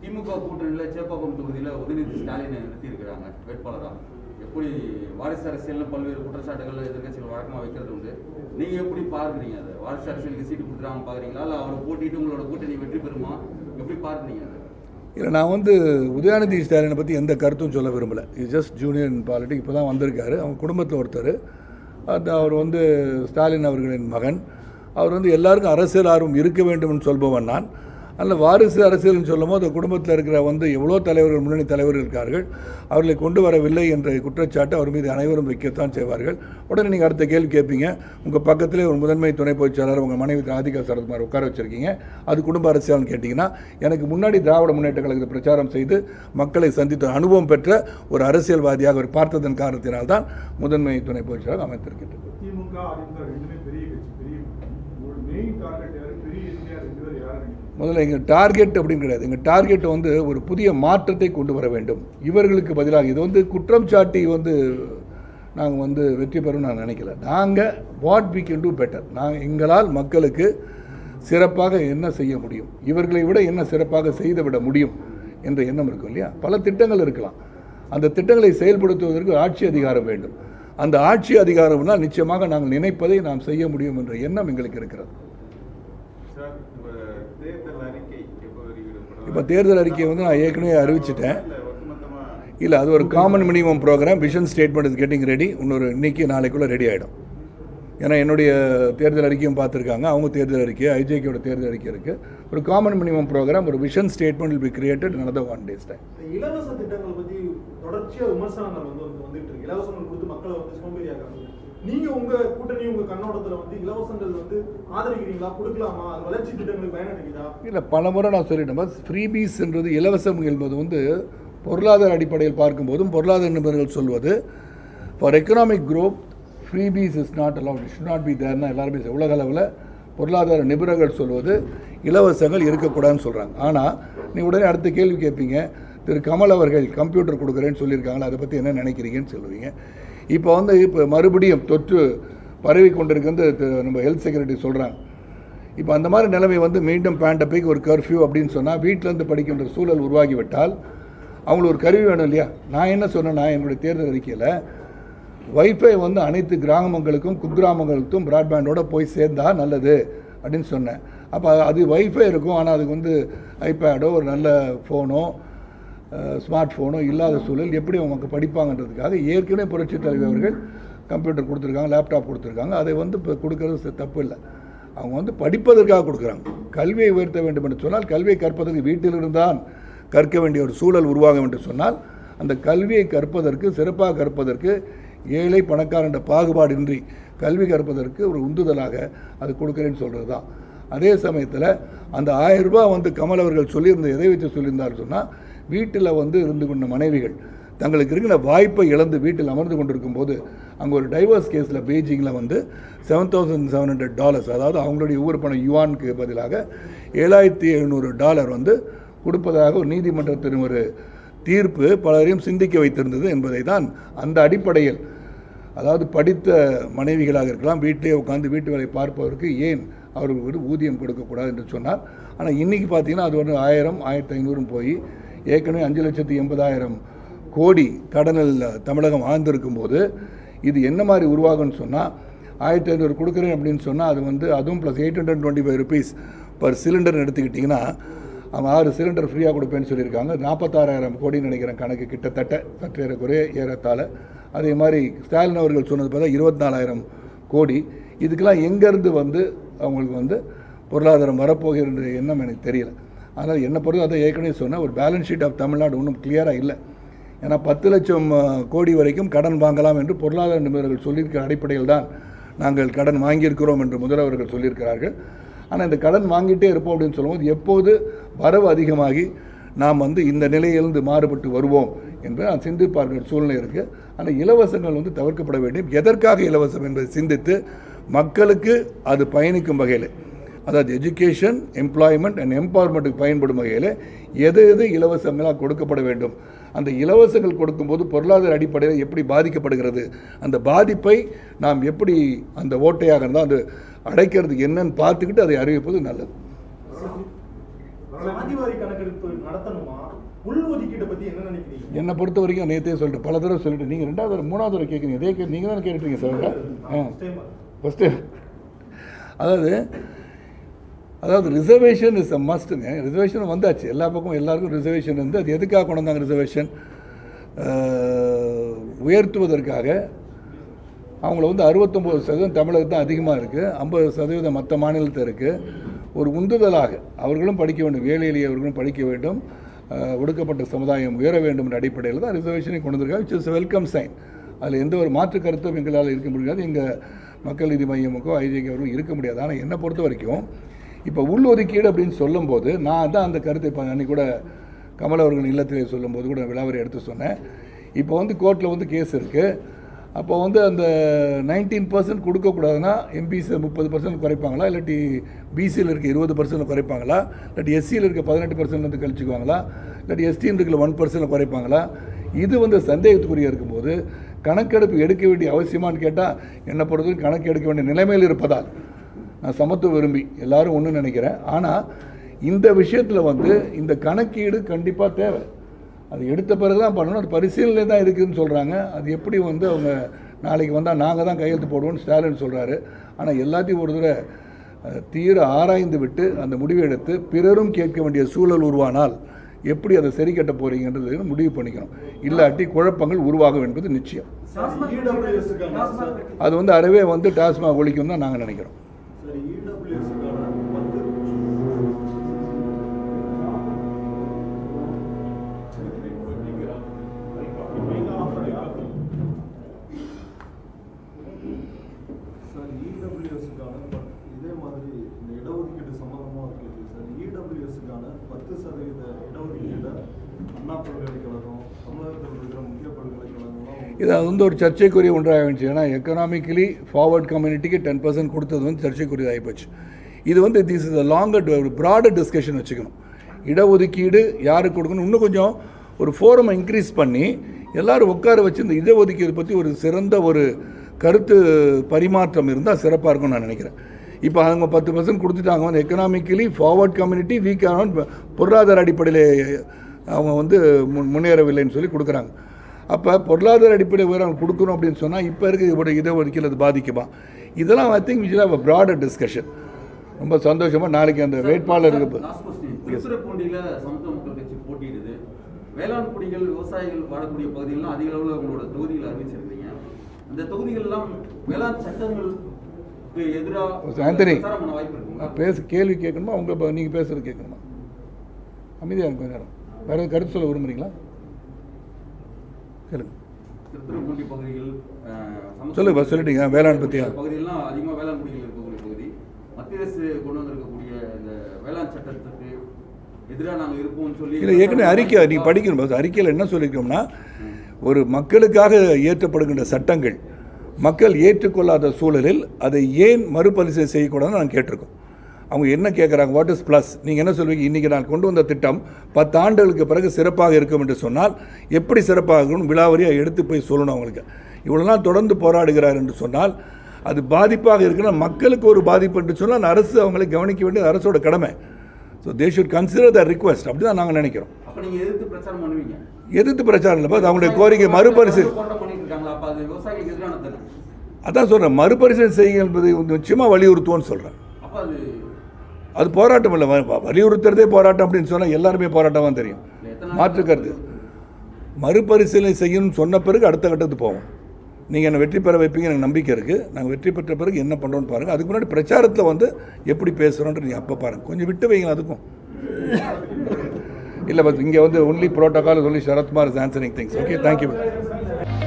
திமுக கூட்டணியில் சேப்பாக்கம் தொகுதியில் உதயநிதி ஸ்டாலினை நிறுத்தியிருக்கிறாங்க வேட்பாளரா எப்படி வாரிசு அரசியல்னு பல்வேறு குற்றச்சாட்டுகள் எதிர்க்கட்சிகள் வழக்கமாக வைக்கிறது உண்டு நீங்க எப்படி பார்க்குறீங்க அதை வாரிசு அரசியலுக்கு சீட்டு கொடுத்துறாங்க பார்க்குறீங்களா இல்லை அவரை போட்டிட்டு உங்களோட கூட்டணி வெற்றி பெறுமா எப்படி பார்க்குறீங்க அதை இல்லை நான் வந்து உதயாநிதி ஸ்டாலினை பற்றி எந்த கருத்தும் சொல்ல விரும்பலை இது ஜஸ்ட் ஜூனியர் இன் பாலிட்டிக் இப்போ தான் வந்திருக்காரு அவங்க குடும்பத்தில் ஒருத்தர் அது அவர் வந்து ஸ்டாலின் அவர்களின் மகன் அவர் வந்து எல்லாருக்கும் அரசியல் ஆர்வம் இருக்க வேண்டும்னு சொல்பவன் நான் அதில் வாரிசு அரசியல்னு சொல்லும் போது குடும்பத்தில் இருக்கிற வந்து எவ்வளோ தலைவர்கள் முன்னணி தலைவர்கள் இருக்கார்கள் அவர்களை கொண்டு வரவில்லை என்ற குற்றச்சாட்டு அவர் மீது அனைவரும் வைக்கத்தான் செய்வார்கள் உடனே நீங்கள் அடுத்த கேள்வி கேட்பீங்க உங்கள் பக்கத்திலே ஒரு முதன்மை துணை பொதுச் செயலாளர் உங்கள் மனைவி ராதிகா சரத்குமார் உட்கார வச்சிருக்கீங்க அது குடும்ப அரசியல்னு கேட்டிங்கன்னா எனக்கு முன்னாடி திராவிட முன்னேற்ற கழகத்தை பிரச்சாரம் செய்து மக்களை சந்தித்த அனுபவம் பெற்ற ஒரு அரசியல்வாதியாக அவர் பார்த்ததன் காரணத்தினால்தான் முதன்மை துணை பொதுச் செயலாளர் அமைத்திருக்கின்றது திமுக அதிமுக ரெண்டுமே பெரிய கட்சி பெரிய உங்களோட மெயின் டார்கெட் யாரு பெரிய எதிரியா ரெண்டு பேர் யாரு நினைக்கிறீங்க? முதல்ல எங்கள் டார்கெட் அப்படின்னு கிடையாது எங்கள் டார்கெட் வந்து ஒரு புதிய மாற்றத்தை கொண்டு வர வேண்டும் இவர்களுக்கு பதிலாக இது வந்து குற்றம் சாட்டி வந்து நாங்கள் வந்து வெற்றி பெறும்னு நான் நினைக்கல நாங்கள் what we can do better நாங்கள் எங்களால் மக்களுக்கு சிறப்பாக என்ன செய்ய முடியும் இவர்களை விட என்ன சிறப்பாக செய்து விட முடியும் என்ற எண்ணம் இருக்கும் இல்லையா பல திட்டங்கள் இருக்கலாம் அந்த திட்டங்களை செயல்படுத்துவதற்கு ஆட்சி அதிகாரம் வேண்டும் அந்த ஆட்சி அதிகாரம்னால் நிச்சயமாக நாங்கள் நினைப்பதை நாம் செய்ய முடியும் என்ற எண்ணம் எங்களுக்கு இருக்கிறது சார் இப்ப தேர்தல் அறிக்கை எப்போ வெளியிடப்படும் இப்போ தேர்தல் அறிக்கையை வந்து நான் ஏற்கனவே அறிவிச்சிட்டேன் இல்ல ஒட்டுமொத்தமா இல்லை அது ஒரு common minimum programme vision statement is getting ready இன்னொரு இன்னைக்கு நாளைக்குள்ளே ரெடி ஆகிடும் ஏன்னா என்னுடைய தேர்தல் அறிக்கையும் பார்த்துருக்காங்க அவங்க தேர்தல் அறிக்கை ஐஜேகேயோட தேர்தல் அறிக்கை இருக்குது ஒரு காமன் மினிமம் ப்ரோக்ராம் ஒரு vision statement will be created in another one days time இந்த இலவச திட்டங்கள் பத்தி தொடர்ச்சியா விமர்சனங்கள் வந்து வந்து வந்துட்டு இருக்கு இலவசங்கள் கொடுத்து மக்களை வந்து சோம்பேறியாக்காங்க நீங்க உங்க கூட்டணி உங்க கண்ணோட்டத்துல வந்து இலவசங்கள் வந்து ஆதரிக்கிறீங்களா கொடுக்கலாமா அது வளர்ச்சி திட்டங்களுக்கு பயனளிக்குதா இல்லை பல முறை நான் சொல்லிட்டேன் ஃப்ரீபீஸ்ன்றது இலவசம் என்பது வந்து பொருளாதார அடிப்படையில் பார்க்கும்போதும் பொருளாதார நிபுணர்கள் சொல்வது for economic growth freebies is not allowed it should not be தேர்னா எல்லாருமே சொல்ல- உலக அளவில் பொருளாதார நிபுணர்கள் சொல்வது இலவசங்கள் இருக்கக்கூடாதுன்னு சொல்கிறாங்க ஆனால் நீ உடனே அடுத்த கேள்வி கேட்பீங்க திரு கமல் அவர்கள் கம்ப்யூட்டர் கொடுக்குறேன்னு சொல்லியிருக்காங்களா அதை பற்றி என்ன நினைக்கிறீங்கன்னு சொல்லுவீங்க இப்போ வந்து இப்போ மறுபடியும் தொற்று பரவி கொண்டிருக்கிறது திரு- நம்ம ஹெல்த் செக்ரட்டரி சொல்கிறாங்க இப்போ அந்த மாதிரி நிலைமை வந்து மீண்டும் பேண்டபிக் ஒரு கர்ஃப்யூ அப்படின்னு சொன்னால் வீட்டிலேருந்து படிக்கின்ற சூழல் உருவாகிவிட்டால் அவங்களுக்கு ஒரு கருவி வேணும் இல்லையா நான் என்ன சொன்னேன்னா என்னுடைய தேர்தல் அறிக்கையில் வைஃபை வந்து அனைத்து கிராமங்களுக்கும் குக்கிராமங்களுக்கும் பிராட்பேண்டோட போய் சேர்ந்தா நல்லது அப்படின்னு சொன்னேன் அப்போ அது வைஃபை இருக்கும் ஆனால் அதுக்கு வந்து ஐபேடோ ஒரு நல்ல ஃபோனோ ஸ்மார்ட் ஃபோனோ இல்லாத சூழல் எப்படி அவங்க படிப்பாங்கன்றதுக்காக ஏற்கனவே புரட்சித் தலைவர் அவர்கள் கம்ப்யூட்டர் கொடுத்துருக்காங்க லேப்டாப் கொடுத்துருக்காங்க அதை வந்து இப்போ கொடுக்கறது ச- தப்பு இல்லை அவங்க வந்து படிப்பதற்காக கொடுக்குறாங்க கல்வியை உயர்த்த வேண்டும் என்று சொன்னால் கல்வியை கற்பதற்கு வீட்டிலிருந்தான் கற்க வேண்டிய ஒரு சூழல் உருவாகும் என்று சொன்னால் அந்த கல்வியை கற்பதற்கு சிறப்பாக கற்பதற்கு ஏழை பணக்காரன் என்ற பாகுபாடின்றி கல்வி கற்பதற்கு ஒரு உந்துதலாக அது கொடுக்குறேன்னு சொல்கிறது தான் அதே சமயத்தில் அந்த ஆயிரம் ரூபாய் வந்து கமல் அவர்கள் சொல்லியிருந்த எதை வச்சு சொல்லியிருந்தார் சொன்னால் வீட்டில் வந்து இருந்து கொண்ட மனைவிகள் தங்களுக்கு இருக்கிற வாய்ப்பை இழந்து வீட்டில் அமர்ந்து கொண்டிருக்கும் போது அங்கே ஒரு டைவர்ஸ் கேஸில் பெய்ஜிங்கில் வந்து seven thousand seven hundred dollars அதாவது அவங்களுடைய ஊர் பணம் யுவானுக்கு பதிலாக ஏழாயிரத்தி எழுநூறு டாலர் வந்து கொடுப்பதாக ஒரு நீதிமன்றத்தின் ஒரு தீர்ப்பு பலரையும் சிந்திக்க வைத்திருந்தது என்பதை தான் அந்த அடிப்படையில் அதாவது படித்த மனைவிகளாக இருக்கலாம் வீட்டிலே உட்காந்து வீட்டு வேலை பார்ப்பதற்கு ஏன் அவர்களுக்கு ஒரு ஊதியம் கொடுக்கக்கூடாது என்று சொன்னார் ஆனால் இன்றைக்கி பார்த்தீங்கன்னா அது வந்து ஆயிரம் ஆயிரத்தி ஐநூறும் போய் ஏற்கனவே அஞ்சு லட்சத்தி எண்பதாயிரம் கோடி கடனில் தமிழகம் ஆழ்ந்திருக்கும் போது இது என்ன மாதிரி உருவாகும்னு சொன்னால் ஆயிரத்தி ஐநூறு கொடுக்குறேன் அப்படின்னு சொன்னால் அது வந்து அதுவும் plus eight hundred twenty five rupees per சிலிண்டர்னு எடுத்துக்கிட்டிங்கன்னா அவங்க ஆறு சிலிண்டர் ஃப்ரீயாக கொடுப்பேன்னு சொல்லியிருக்காங்க நாற்பத்தாறாயிரம் கோடின்னு நினைக்கிறேன் கணக்கு கிட்டத்தட்ட சற்று ஏறக்குறைய ஏறத்தாழ அதே மாதிரி ஸ்டாலின் அவர்கள் சொன்னது பார்த்தா இருபத்தி நாலாயிரம் கோடி இதுக்கெல்லாம் எங்கேருந்து வந்து அவங்களுக்கு வந்து பொருளாதாரம் வரப்போகிற எண்ணம் எனக்கு தெரியல ஆனால் என்னை பொறுத்த அதை ஏற்கனவே சொன்னேன் ஒரு பேலன்ஸ் ஷீட் ஆஃப் தமிழ்நாடு ஒன்றும் கிளியராக இல்லை ஏன்னா பத்து லட்சம் அஹ், கோடி வரைக்கும் கடன் வாங்கலாம் என்று பொருளாதார நிபுணர்கள் சொல்லியிருக்கிற அடிப்படையில் தான் நாங்கள் கடன் வாங்கியிருக்கிறோம் என்று முதல்வர்கள் சொல்லியிருக்கிறார்கள் ஆனால் இந்த கடன் வாங்கிட்டே இருப்போம் அப்படின்னு சொல்லும்போது எப்போது வரவு அதிகமாகி நாம் வந்து இந்த நிலையிலிருந்து மாறுபட்டு வருவோம் என்று நான் சிந்தி பார்க்கிற சூழ்நிலை இருக்குது ஆனால் இலவசங்கள் வந்து தவிர்க்கப்பட வேண்டும் எதற்காக இலவசம் என்பதை சிந்தித்து மக்களுக்கு அது பயணிக்கும் வகையில் அதாவது எஜுகேஷன் எம்ப்ளாய்மெண்ட் அண்ட் எம்பவர்மெண்ட்டுக்கு பயன்படும் வகையில் எது எது இலவசங்களாக கொடுக்கப்பட வேண்டும் அந்த இலவசங்கள் கொடுக்கும்போது பொருளாதார அடிப்படையில் எப்படி பாதிக்கப்படுகிறது அந்த பாதிப்பை நாம் எப்படி அந்த ஓட்டையாக இருந்தால் அது அடைக்கிறதுக்கு என்னன்னு பார்த்துக்கிட்டு அதை அறிவிப்பது நல்லது சாதிவாரி கணக்கெடுப்பு நடத்தணுமா உள் ஒதுக்கீட்டை பத்தி என்ன நினைக்கிறீங்க என்னை பொறுத்த வரைக்கும் நேற்றே சொல்லிட்டு பல தடவை சொல்லிட்டு நீங்கள் ரெண்டாவது தடவை மூணாவது தடவை கேட்குறீங்க இதே கே நீங்கள் தானே கேட்டுட்டீங்க சார் ஆ First time. ஃபஸ்ட்டு அதாவது அதாவது ரிசர்வேஷன் இஸ் அ மஸ்ட்டுங்க ரிசர்வேஷன் வந்தாச்சு எல்லா பக்கமும் எல்லாருக்கும் ரிசர்வேஷன் வந்து அது எதுக்காக கொண்டு வந்தாங்க ரிசர்வேஷன் உயர்த்துவதற்காக அவங்கள வந்து அறுபத்தொம்போது சதவீதம் தமிழகத்து தான் அதிகமாக இருக்குது ஐம்பது சதவீதம் மற்ற மாநிலத்தில் இருக்குது ஒரு உந்துதலாக அவர்களும் படிக்க வேண்டும் வேலை எளியவர்களும் படிக்க வேண்டும் அஹ், ஒடுக்கப்பட்ட சமுதாயம் உயர வேண்டும் என்ற அடிப்படையில் தான் ரிசர்வேஷனை கொண்டு வந்திருக்காங்க விச் இஸ் வெல்கம் சைன் அதில் எந்த ஒரு மாற்று கருத்தும் எங்களால் இருக்க முடியாது எங்கள் மக்கள் நீதி மையமுக்கோ ஐஜேகே அவர்களும் இருக்க முடியாது ஆனால் என்னை பொறுத்த வரைக்கும் இப்போ உள்ஒதுக்கீடு அப்படின்னு சொல்லும்போது நான் தான் அந்த கருத்தை இப்போ அன்னைக்கு கூட கமல் அவர்கள் இல்லத்திலே சொல்லும்போது கூட விலாவரி எடுத்து சொன்னேன் இப்போ வந்து கோர்ட்டில் வந்து கேஸ் இருக்குது அப்போ வந்து அந்த நைன்டீன் பர்சன்ட் கொடுக்கக்கூடாதுன்னா எம்பிசி முப்பது பர்சன்ட் குறைப்பாங்களா இல்லாட்டி பிசியில் இருக்க இருபது பர்சன்ட் குறைப்பாங்களா இல்லாட்டி எஸ்சியில் இருக்க பதினெட்டு பர்சன்ட் வந்து கழிச்சுக்குவாங்களா இல்லாட்டி எஸ்டின்னு இருக்கிற ஒன் பர்சன்ட் குறைப்பாங்களா இது வந்து சந்தேகத்துக்குரிய இருக்கும்போது கணக்கெடுப்பு எடுக்க வேண்டிய அவசியமான்னு கேட்டால் என்னை பொறுத்தவரைக்கும் கணக்கு எடுக்க வேண்டிய நிலைமையில் இருப்பதால் நான் சமத்துவ விரும்பி எல்லாரும் ஒன்று நினைக்கிறேன் ஆனால் இந்த விஷயத்தில் வந்து இந்த கணக்கீடு கண்டிப்பாக தேவை அது எடுத்த பிறகு தான் பண்ணணும் அது பரிசீலனை தான் இருக்குதுன்னு சொல்கிறாங்க அது எப்படி வந்து அவங்க நாளைக்கு வந்தால் நாங்கள் தான் கையெழுத்து போடுவோம்னு ஸ்டாலின் சொல்கிறாரு ஆனால் எல்லாத்தையும் ஒரு தடவை அஹ், தீர ஆராய்ந்து விட்டு அந்த முடிவை எடுத்து பிறரும் கேட்க வேண்டிய சூழல் உருவானால் எப்படி அதை சரி கட்ட போறீங்கன்றது முடிவு பண்ணிக்கணும் இல்லாட்டி குழப்பங்கள் உருவாகும் என்பது நிச்சயம் EWS க்கான சார் அது வந்து அறவே வந்து டாஸ்மாக் ஒழிக்கும் தான் நாங்கள் நினைக்கிறோம் சார் EWS க்கான பத்து சார் இடபிள்யூஎஸ்க்கான இதே மாதிரி இந்த இடஒதுக்கீடு சம்மந்தமாக கேள்வி சார் இடபிள்யூஎஸ்க்கான பத்து சதவீத இடஒதுக்கீடை அண்ணா பல்கலைக்கழகம் தமிழகத்தில் இருக்கிற முக்கிய பல்கலைக்கழகங்களாம் இது அது வந்து ஒரு சர்ச்சைக்குரிய ஒன்றாக இருந்துச்சு ஏன்னா எக்கனாமிக்கலி ஃபார்வர்ட் கம்யூனிட்டிக்கு டென் பர்சன்ட் கொடுத்தது வந்து சர்ச்சைக்குரியதாகி போச்சு இது வந்து திஸ் இஸ் அ லாங்கர் ஒரு ப்ராடர் டிஸ்கஷன் வச்சுக்கணும் இடஒதுக்கீடு யாருக்கு கொடுக்கணும் இன்னும் கொஞ்சம் ஒரு ஃபோரமை இன்க்ரீஸ் பண்ணி எல்லாரும் உட்கார வச்சு இந்த இடஒதுக்கீடு பற்றி ஒரு சிறந்த ஒரு கருத்து பரிமாற்றம் இருந்தால் சிறப்பாக இருக்கும்னு நான் நினைக்கிறேன் இப்போ அவங்க பத்து பர்சன்ட் கொடுத்துட்டாங்க வந்து எக்கனாமிக்கலி ஃபார்வர்ட் கம்யூனிட்டி வீக்கான பொருளாதார அடிப்படையில் அவங்க வந்து முன் முன்னேறவில்லைன்னு சொல்லி கொடுக்குறாங்க அப்போ பொருளாதார அடிப்படை உயரம் கொடுக்கணும் அப்படின்னு சொன்னால் இப்போ இருக்க இதோட இதை ஒதுக்கீடு அது பாதிக்குமா இதெல்லாம் I think which have broader discussion ரொம்ப சந்தோஷமாக நாளைக்கு அந்த வேட்பாளர் இருக்கு லாஸ்ட் கொஸ்டின் திருத்துறைப்பூண்டியில சமத்துவ மக்கள் கட்சி போட்டியிடுது வேளாண் குடிகள் விவசாயிகள் வாழக்கூடிய பகுதிகள்லாம் அதிக அளவில் உங்களோட தொகுதியில் அறிவிச்சிருக்கீங்க அந்த தொகுதிகள்லாம் வேளாண் சட்டங்களுக்கு எதிராக ஆந்தனி பிரச்சாரம் பண்ண வாய்ப்பு இருக்குங்களா நான் பேச கேள்வி கேட்கணுமா உங்கள் நீங்கள் பேசுறது கேட்கணுமா அமைதியாக இருக்கும் நேரம் வேறு எதுவும் கருத்து சொல்ல விரும்புறீங்களா கேளுங்க திருத்துறைப்பூண்டி பகுதிகள் அஹ், சமத்துவ சொல்லுங்க, சொல்லிட்டீங்க. வேளாண் பத்தியா? பகுதியெல்லாம் அதிகமாக வேளாண் குடிகள் இருக்கக்கூடிய பகுதி மத்திய அரசு கொண்டு வந்திருக்கக்கூடிய இந்த வேளாண் சட்டத்துக்கு எதிராக நாங்கள் இருப்போம்னு சொல்லி இல்லை ஏற்கனவே அறிக்கை நீங்கள் படிக்கணும் பாஸ் அறிக்கையில் என்ன சொல்லியிருக்கோம்னா ஒரு மக்களுக்காக இயற்றப்படுகின்ற சட்டங்கள் மக்கள் ஏற்றுக்கொள்ளாத சூழலில் அதை ஏன் மறுபரிசீலனை செய்யக்கூடாதுன்னு நான் கேட்டிருக்கோம் அவங்க என்ன கேட்குறாங்க வாட் இஸ் ப்ளஸ் நீங்கள் என்ன சொல்வீங்க இன்றைக்கி நான் கொண்டு வந்த திட்டம் பத்து ஆண்டுகளுக்கு பிறகு சிறப்பாக இருக்கும் என்று சொன்னால் எப்படி சிறப்பாக இருக்கணும் விலாவரியாக எடுத்து போய் சொல்லணும் அவங்களுக்கு இவ்வளோலாம் தொடர்ந்து போராடுகிறார் என்று சொன்னால் அது பாதிப்பாக இருக்கிற மக்களுக்கு ஒரு பாதிப்பு என்று சொன்னால் அரசு அவங்களை கவனிக்க வேண்டியது அரசோட கடமை so they should consider the request அப்படி தான் நாங்கள் நினைக்கிறோம் அப்ப நீங்க எதிர்த்து பிரச்சாரம் பண்ணுவீங்க எதிர்த்து பிரச்சாரம் இல்லை அது அவங்களுடைய கோரிக்கை மறுபரிசீலனை போராட்டம் பண்ணிட்டு இருக்காங்களா அப்ப அது விவசாயிகளுக்கு எதிரான தானே அதான் சொல்கிறேன் மறுபரிசீலனை செய்யுங்க என்பதை நிச்சயமாக வலியுறுத்துவோன்னு சொல்கிறேன் அப்ப அது அது போராட்டம் இல்லை வ- வலியுறுத்துறதே போராட்டம் அப்படின்னு சொன்னால் எல்லாருமே போராட்டமாக தெரியும் மாற்று கருத்து மறுபரிசீலனை செய்யணும்னு சொன்ன பிறகு அடுத்த கட்டத்துக்கு போவோம் நீங்கள் என்னை வெற்றி பெற வைப்பீங்க எனக்கு நம்பிக்கை இருக்குது நாங்கள் வெற்றி பெற்ற பிறகு என்ன பண்ணுறோன்னு பாருங்கள் அதுக்கு முன்னாடி பிரச்சாரத்தில் வந்து எப்படி பேசுகிறோன்றது நீங்கள் அப்போ பாருங்கள் கொஞ்சம் விட்டு வைங்க அதுக்கும் இல்லை பட் இங்கே வந்து only protocol only Sarathkumar is answering things okay thank you